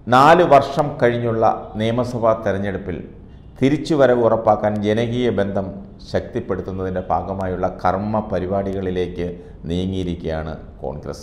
നാല് വർഷം കഴിഞ്ഞുള്ള നിയമസഭാ തെരഞ്ഞെടുപ്പിൽ തിരിച്ചുവരവ് ഉറപ്പാക്കാൻ ജനകീയ ബന്ധം ശക്തിപ്പെടുത്തുന്നതിൻ്റെ ഭാഗമായുള്ള കർമ്മ പരിപാടികളിലേക്ക് നീങ്ങിയിരിക്കുകയാണ് കോൺഗ്രസ്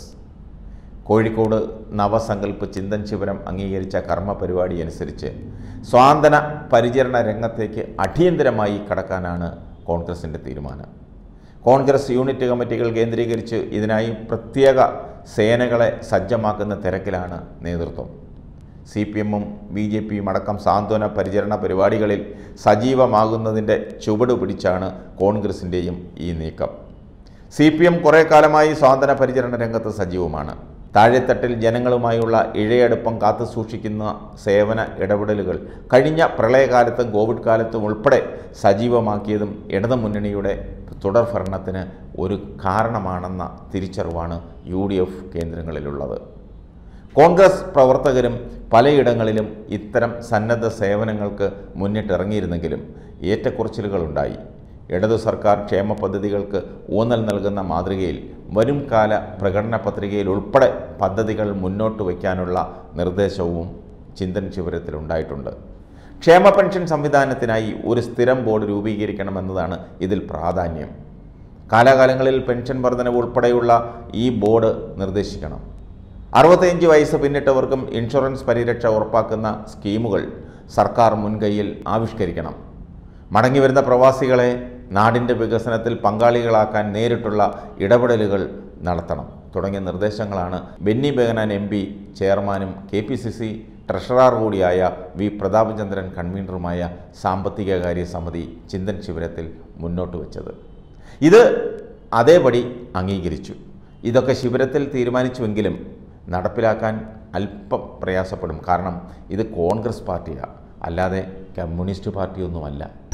കോഴിക്കോട് നവസങ്കല്പ് ചിന്തൻ ശിവരം അംഗീകരിച്ച കർമ്മ പരിപാടി അനുസരിച്ച് സ്വാന്തന പരിചരണ രംഗത്തേക്ക് അടിയന്തരമായി കടക്കാനാണ് കോൺഗ്രസിൻ്റെ തീരുമാനം കോൺഗ്രസ് യൂണിറ്റ് കമ്മിറ്റികൾ കേന്ദ്രീകരിച്ച് ഇതിനായി പ്രത്യേക സേനകളെ സജ്ജമാക്കുന്ന തിരക്കിലാണ് നേതൃത്വം സി പി എമ്മും ബി ജെ പിയും അടക്കം സാന്ത്വന പരിചരണ പരിപാടികളിൽ സജീവമാകുന്നതിൻ്റെ ചുവട് പിടിച്ചാണ് കോൺഗ്രസിൻ്റെയും ഈ നീക്കം സി പി എം കുറേ കാലമായി സ്വാതന്ത്ര്യ പരിചരണ രംഗത്ത് സജീവമാണ് താഴെത്തട്ടിൽ ജനങ്ങളുമായുള്ള ഇഴയടുപ്പം കാത്തു സൂക്ഷിക്കുന്ന സേവന ഇടപെടലുകൾ കഴിഞ്ഞ പ്രളയകാലത്തും കോവിഡ് കാലത്തും ഉൾപ്പെടെ സജീവമാക്കിയതും ഇടതുമുന്നണിയുടെ തുടർഭരണത്തിന് ഒരു കാരണമാണെന്ന തിരിച്ചറിവാണ് യു ഡി എഫ് കേന്ദ്രങ്ങളിലുള്ളത് കോൺഗ്രസ് പ്രവർത്തകരും പലയിടങ്ങളിലും ഇത്തരം സന്നദ്ധ സേവനങ്ങൾക്ക് മുന്നിട്ടിറങ്ങിയിരുന്നെങ്കിലും ഏറ്റക്കുറച്ചിലുകളുണ്ടായി ഇടതു സർക്കാർ ക്ഷേമ പദ്ധതികൾക്ക് ഊന്നൽ നൽകുന്ന മാതൃകയിൽ വരും കാല പ്രകടന പത്രികയിൽ ഉൾപ്പെടെ പദ്ധതികൾ മുന്നോട്ട് വയ്ക്കാനുള്ള നിർദ്ദേശവും ചിന്തൻ ശിബിരത്തിലുണ്ടായിട്ടുണ്ട് ക്ഷേമ പെൻഷൻ സംവിധാനത്തിനായി ഒരു സ്ഥിരം ബോർഡ് രൂപീകരിക്കണമെന്നതാണ് ഇതിൽ പ്രാധാന്യം കാലാകാലങ്ങളിൽ പെൻഷൻ വർധനവ് ഉൾപ്പെടെയുള്ള ഈ ബോർഡ് നിർദ്ദേശിക്കണം അറുപത്തിയഞ്ച് വയസ്സ് പിന്നിട്ടവർക്കും ഇൻഷുറൻസ് പരിരക്ഷ ഉറപ്പാക്കുന്ന സ്കീമുകൾ സർക്കാർ മുൻകൈയിൽ ആവിഷ്കരിക്കണം മടങ്ങിവരുന്ന പ്രവാസികളെ നാടിൻ്റെ വികസനത്തിൽ പങ്കാളികളാക്കാൻ നേരിട്ടുള്ള ഇടപെടലുകൾ നടത്തണം തുടങ്ങിയ നിർദ്ദേശങ്ങളാണ് ബെന്നി ബെഹനാൻ എം പി ചെയർമാനും K P C C treasurer കൂടിയായ വി പ്രതാപചന്ദ്രൻ കൺവീനറുമായ സാമ്പത്തികകാര്യ സമിതി ചിന്തൻ ശിബിരത്തിൽ മുന്നോട്ട് വച്ചത് ഇത് അതേപടി അംഗീകരിച്ചു ഇതൊക്കെ ശിബിരത്തിൽ തീരുമാനിച്ചുവെങ്കിലും നടപ്പിലാക്കാൻ അല്പം പ്രയാസപ്പെടും കാരണം ഇത് കോൺഗ്രസ് പാർട്ടിയാണ് അല്ലാതെ കമ്മ്യൂണിസ്റ്റ് പാർട്ടിയൊന്നുമല്ല